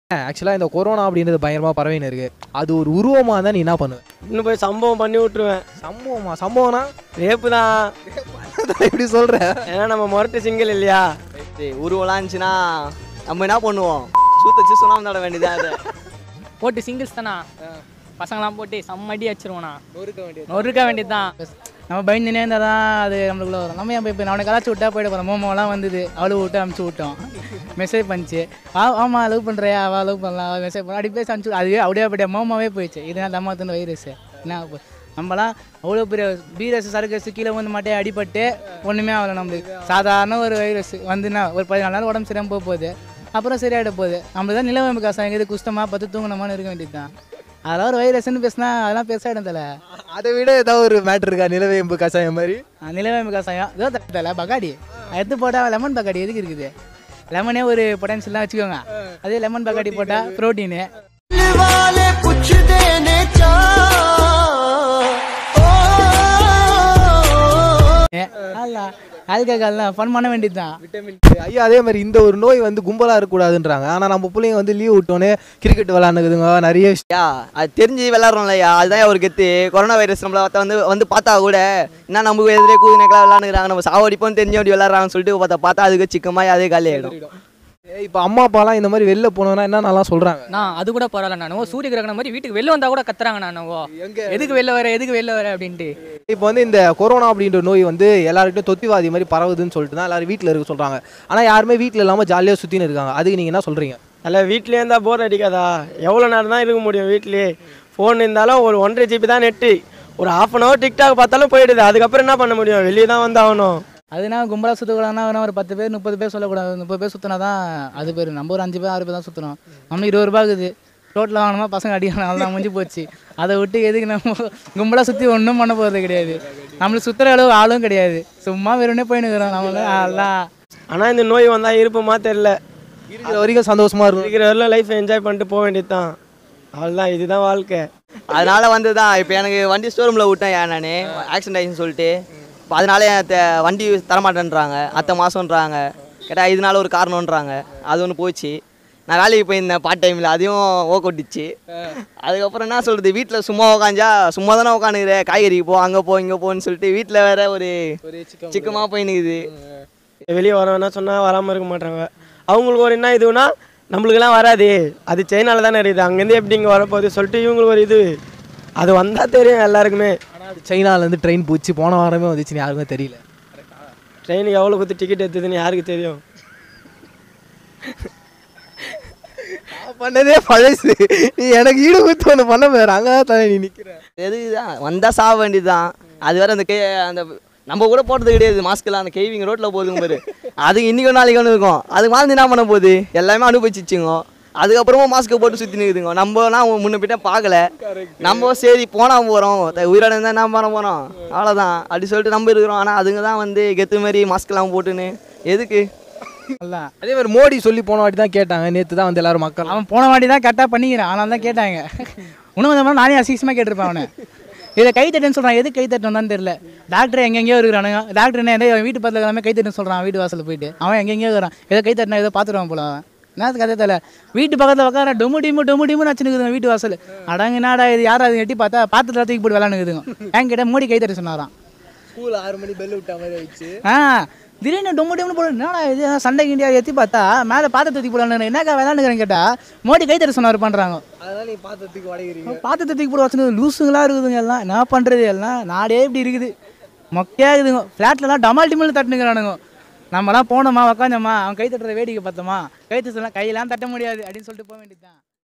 ஆக்சுவலாக இந்த கொரோனா அப்படின்றது பயங்கரமாக பரவின்னு இருக்கு அது ஒரு உருவமாக இருந்தால் நீ என்ன பண்ணுவ இன்னும் போய் சம்பவம் பண்ணி விட்டுருவேன் சம்பவமா சம்பவம்னா ரேப்பு தான் எப்படி சொல்கிற ஏன்னா நம்ம முரட்டு சிங்கிள் இல்லையா சரி, உருவம்லாம் இருந்துச்சுன்னா நம்ம என்ன பண்ணுவோம் சூத்தச்சு சொல்லாம நட வேண்டியதா அதை போட்டு சிங்கிள்ஸ் தானா பசங்களாம் போட்டு செம்மடி அடிச்சிருவோண்ணா நொறுக்க வேண்டியது தான் நம்ம பயந்துனே இருந்தால் தான் அது நம்மளுக்குள்ள வரும் நம்ம இப்போ அவனை கலாச்சி விட்டா போயிட போகிறோம் மோமோலாம் வந்தது அவளுக்கு விட்டு அமுச்சு விட்டோம் மெசேஜ் பண்ணிச்சு ஆ ஆமாம் லவ் பண்ணுறியா அவள் லவ் பண்ணலாம் அவள் மெசேஜ் பண்ண அப்படி பேசி அனுப்பிச்சு அதுவே அப்படியே அப்படியே மோமாவே போயிடுச்சு இதுனா தம்மாத்துன்னு வைரஸ் என்ன ஆகப் போகுது? நம்மலாம் அவ்வளோ பெரிய பீரஸ் சரக்கஸ் கீழே வந்து மாட்டே அடிபட்டு ஒன்றுமே ஆகலை நம்மளுக்கு சாதாரண ஒரு வைரஸ் வந்துன்னா ஒரு பதினாலு நாள் உடம்பு சரியாம போக போகுது அப்புறம் சரியாயிட போகுது நம்மளுக்கு தான் நிலவம்பு காசம் எங்கேது குஷ்டமா பத்து தூங்கணுமான்னு இருக்க வேண்டியது தான் அதெல்லாம் ஒரு வைரஸ்ன்னு பேசினா அதெல்லாம் பெருசாகிடும் தலை அதை விட ஏதாவது ஒரு மேட்ரு இருக்கா நிலவேம்பு கஷாயம் மாதிரி நிலவேம்பு கசாயம் இதோ தட்டல பகாடி எடுத்து போட்டால் லெமன் பகாடி எதுக்கு இருக்குது லெமனே ஒரு பொட்டன்ஷியல்லாம் வச்சுக்கோங்க அதே லெமன் பகாடி போட்டால் ப்ரோட்டீனு ஆல்கஹால்லாம் ஃபன் பண்ண வேண்டியது தான் விட்டமின் ஐயா அதே மாதிரி இந்த ஒரு நோய் வந்து கும்பலாக இருக்கக்கூடாதுன்றாங்க ஆனால் நம்ம பிள்ளைங்க வந்து லீவ் விட்டோன்னே கிரிக்கெட் விளாண்டுக்குதுங்க நிறைய யா அது தெரிஞ்சு விளாட்றோம்லையா அதுதான் ஒரு கெத்து கொரோனா வைரஸ் நம்மள பார்த்தா வந்து வந்து பார்த்தா கூட என்ன நமக்கு எதிரே கூது நெக்கலாம் விளாண்டுக்கிறாங்க நம்ம சாவடிப்போம் தெரிஞ்சு அப்படி விளாட்றாங்கன்னு சொல்லிட்டு பார்த்தா பார்த்தா அதுக்கு சிக்கமாக அதே காலி ஆகிடும் இப்போ அம்மா அப்பாலாம் இந்த மாதிரி வெளில போனோம்னா என்ன நல்லா சொல்கிறாங்க நான் அது கூட பரவாயில்ல நான் ஓ சூரிய கிரகணம் மாதிரி வீட்டுக்கு வெளில வந்தா கூட கத்துறாங்க நான் ஓ எதுக்கு வெளில வர எதுக்கு வெளில வர அப்படின்ட்டு இப்போ வந்து இந்த கொரோனா அப்படின்ற நோய் வந்து எல்லாருக்கிட்டும் தொத்திவாதி மாதிரி பரவுதுன்னு சொல்லிட்டு தான் எல்லாரும் வீட்டில் இருக்க சொல்கிறாங்க ஆனால் யாருமே வீட்டில் இல்லாமல் ஜாலியாக சுற்றின்னு இருக்காங்க அதுக்கு நீங்கள் என்ன சொல்கிறீங்க அல்ல வீட்லேயே இருந்தால் போர் அடிக்காதா எவ்வளோ நேரம் தான் இருக்க முடியும் வீட்லேயே ஃபோன் இருந்தாலும் ஒரு ஒன்றரை ஜிபி தான் நெட்டு ஒரு ஹாஃப் அன் ஹவர் டிக்டாக் பார்த்தாலும் போயிடுது அதுக்கப்புறம் என்ன பண்ண முடியும் வெளியே தான் வந்து ஆகணும் அதுனா கும்பலாக சுற்றக்கூடாதுனா வேணா ஒரு பத்து பேர் முப்பது பேர் சொல்லக்கூடாது முப்பது பேர் சுற்றினா தான் அது பேர் நம்ம ஒரு அஞ்சு பேர் ஆறு பேர் தான் சுற்றணும் நம்மளுக்கு இருபது ரூபா இருக்குது ரோட்டில் வாங்கினோமா பசங்க அடிக்கணும் அதெல்லாம் முடிஞ்சு போச்சு அதை விட்டு எதுக்கு நம்ம கும்பலாக சுற்றி ஒன்றும் பண்ண போகிறது கிடையாது நம்மளுக்கு சுற்றுற அளவு ஆளும் கிடையாது சும்மா வெறும்னே போயின்னு இருக்கிறோம் நம்மள எல்லாம் ஆனால் இந்த நோய் வந்தால் இருப்போமா தெரில இருக்கிற வரைக்கும் சந்தோஷமாக இருக்கும் இருக்கிற வரலாம் லைஃப் என்ஜாய் பண்ணிட்டு போக வேண்டியது தான் அவ்வளோதான் இதுதான் வாழ்க்கை அதனால வந்து தான் இப்போ எனக்கு வண்டி ஸ்டோரூமில் விட்டேன் ஏன் நான் ஆக்சிடென்ட் ஆயிடுச்சுன்னு சொல்லிட்டு இப்போ அதனால என் அத்தை வண்டி தரமாட்டேன்றாங்க அத்தை மாதம்ன்றாங்க கேட்டால் இதனால ஒரு காரணம்ன்றாங்க அது ஒன்று போச்சு நான் வேலைக்கு போயிருந்தேன் பார்ட் டைமில் அதையும் ஓக்கொட்டிச்சு அதுக்கப்புறம் என்ன சொல்கிறது வீட்டில் சும்மா உக்காஞ்சா சும்மா தானே உட்காந்துக்கிற காய்கறிக்கு போ அங்கே போ இங்கே போன்னு சொல்லிட்டு வீட்டில் வேற ஒரு சிக்கமாக போயினுக்குது வெளியே வரவேன்னா சொன்னால் வராமல் இருக்க மாட்டாங்க அவங்களுக்கு ஒரு என்ன இதுனா நம்மளுக்கெல்லாம் வராது அது சைனால தானே இருக்குது அங்கேருந்து எப்படி இங்கே வரப்போகுது சொல்லிட்டு இவங்களுக்கு ஒரு இது அது வந்தால் தெரியும் எல்லாருக்குமே ஆனால் அது சைனாலேருந்து ட்ரெயின் போச்சு போன வாரமே வந்துச்சுன்னு யாருக்குமே தெரியல ட்ரெயினுக்கு எவ்வளோ கொடுத்து டிக்கெட் எடுத்ததுன்னு யாருக்கு தெரியும் நான் பண்ணதே பழசு நீ எனக்கு ஈடு கொடுத்து ஒன்று பண்ண போயிரு அங்கே தான் தானே நீ நிற்கிற எதுக்குதான் வந்தால் சாக வேண்டியதுதான் அது வேற அந்த கே அந்த நம்ம கூட போடுறது கிடையாது மாஸ்க்கெல்லாம் அந்த கேவிங் ரோட்டில் போகுதுங்க பாரு அது இன்னைக்கு நாளைக்கு ஒன்று இருக்கும் அதுக்கு வாழ்ந்து என்ன பண்ண போகுது எல்லாமே அனுபவிச்சிச்சுங்க அதுக்கப்புறமா மாஸ்க்கை போட்டு சுற்றி நிற்குதுங்க நம்மனா முன்ன பின்ன பார்க்கல நம்ம சரி போனால் போகிறோம் உயிரோட இருந்தால் என்ன பண்ண போகிறோம் அவ்வளோதான் அப்படி சொல்லிட்டு நம்ம இருக்கிறோம் ஆனால் அதுங்க தான் வந்து கெத்து மாதிரி மாஸ்க்கெல்லாம் போட்டுன்னு எதுக்கு எல்லாம் அதே மாதிரி மோடி சொல்லி போன வாட்டி தான் கேட்டாங்க நேற்று தான் வந்து எல்லாரும் மக்கள் அவன் போன வாட்டி தான் கரெக்டாக பண்ணிக்கிறான் ஆனால் தான் கேட்டாங்க இன்னும் கொஞ்சம் நானே அசிங்கமாக கேட்டிருப்பேன் அவனை இதில் கை தட்டுன்னு சொல்கிறான் எது கை தட்டணும் தான் தெரியல டாக்டர் எங்கெங்கேயோ இருக்கிறானுங்க டாக்டர் என்ன ஏதோ வீட்டு பக்கத்தில் எல்லாமே கை தட்டுன்னு சொல்கிறான் வீட்டு வாசலில் போயிட்டு அவன் எங்கெங்கேயோ இருக்கிறான் ஏதோ கை தட்டினா ஏதோ பார்த்துருவான் போல அவன் என்ன கதை தெரியல வீட்டு பக்கத்தில் உட்கார டொமு டிமு டொமு டிமுன்னு வச்சுருக்குதுங்க வீட்டு வாசல் அடங்குனாடா இது யார் அது எட்டி பார்த்தா பாத்திரத்தை தூக்கி போட்டு விளாண்டுக்குதுங்க என் கிட்ட மோடி கை தட்ட சொன்னாராம் ஸ்கூல் ஆறு மணி பெல் விட்ட மாதிரி ஆயிடுச்சு ஆ திடீர்னு டொம்பு டொம்பு போட என்னடா இது சண்டை கிண்டியா எத்தி பார்த்தா மேலே பாத்திரத்தை தூக்கி போடலான்னு என்னக்கா விளாண்டுக்கிறேன் கேட்டா மோடி கை தட்ட சொன்னார் பண்ணுறாங்க அதனால நீ பாத்திரத்துக்கு உடைகிறீங்க பாத்திரத்தை தூக்கி போட வச்சுன்னு லூசுங்களா இருக்குதுங்க எல்லாம் என்ன பண்ணுறது எல்லாம் நாடே இப்படி இருக்குது மொக்கையாக இருக்குதுங்க ஃப்ளாட்லலாம் டமால் டிமல் தட்டுனுங்கிறானுங்க நம்மலாம் போனோமா உக்காந்தோமா அவன் கை தட்டுறத வேடிக்கை பார்த்தோமா கை தட்டலாம் கையெல்லாம் தட்ட முடியாது அப்படின்னு சொல்லிட்டு போக வேண்டியதுதான்